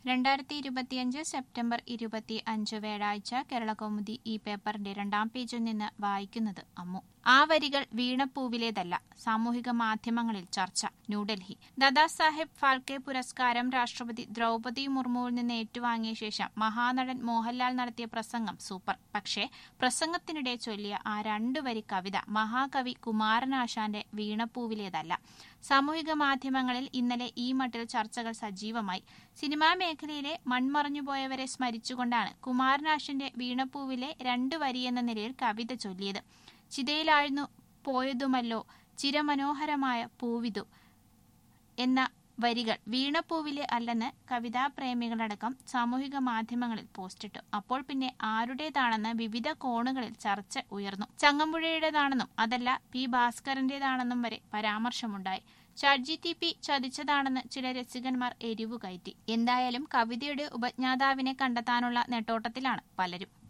രണ്ടായിരത്തി ഇരുപത്തിയഞ്ച് സെപ്റ്റംബർ ഇരുപത്തി അഞ്ച് വ്യാഴാഴ്ച കേരളകൗമുദി ഈ പേപ്പറിന്റെ രണ്ടാം പേജിൽ നിന്ന് വായിക്കുന്നത് അമ്മു ആ വരികൾ വീണപ്പൂവിലേതല്ല സാമൂഹിക മാധ്യമങ്ങളിൽ ചർച്ച ന്യൂഡൽഹി ദാദാസാഹേബ് ഫാൽക്കെ പുരസ്കാരം രാഷ്ട്രപതി ദ്രൗപദി മുർമുവിൽ നിന്ന് ഏറ്റുവാങ്ങിയ ശേഷം മഹാനടൻ മോഹൻലാൽ നടത്തിയ പ്രസംഗം സൂപ്പർ പക്ഷേ പ്രസംഗത്തിനിടെ ചൊല്ലിയ ആ രണ്ടു വരി കവിത മഹാകവി കുമാരനാശാന്റെ വീണപ്പൂവിലേതല്ല സാമൂഹിക മാധ്യമങ്ങളിൽ ഇന്നലെ ഈ മട്ടിൽ ചർച്ചകൾ സജീവമായി സിനിമാ മേഖലയിലെ മൺമറഞ്ഞുപോയവരെ സ്മരിച്ചുകൊണ്ടാണ് കുമാരനാശന്റെ വീണപ്പൂവിലെ രണ്ട് വരിയെന്ന നിലയിൽ കവിത ചൊല്ലിയത് ചിതയിലാഴ്ന്നു പോയതുമല്ലോ ചിരമനോഹരമായ പൂവിതു എന്ന വരികൾ വീണപ്പൂവിലെ അല്ലെന്ന് കവിതാപ്രേമികളടക്കം സാമൂഹിക മാധ്യമങ്ങളിൽ പോസ്റ്റിട്ടു അപ്പോൾ പിന്നെ ആരുടേതാണെന്ന് വിവിധ കോണുകളിൽ ചർച്ച ഉയർന്നു ചങ്ങമ്പുഴയുടേതാണെന്നും അതല്ല പി ഭാസ്കരന്റേതാണെന്നും വരെ പരാമർശമുണ്ടായി ചാറ്റ് ജി ടി പി ചതിച്ചതാണെന്ന് ചില രസികന്മാർ എരിവു കയറ്റി എന്തായാലും കവിതയുടെ ഉപജ്ഞാതാവിനെ കണ്ടെത്താനുള്ള നെട്ടോട്ടത്തിലാണ് പലരും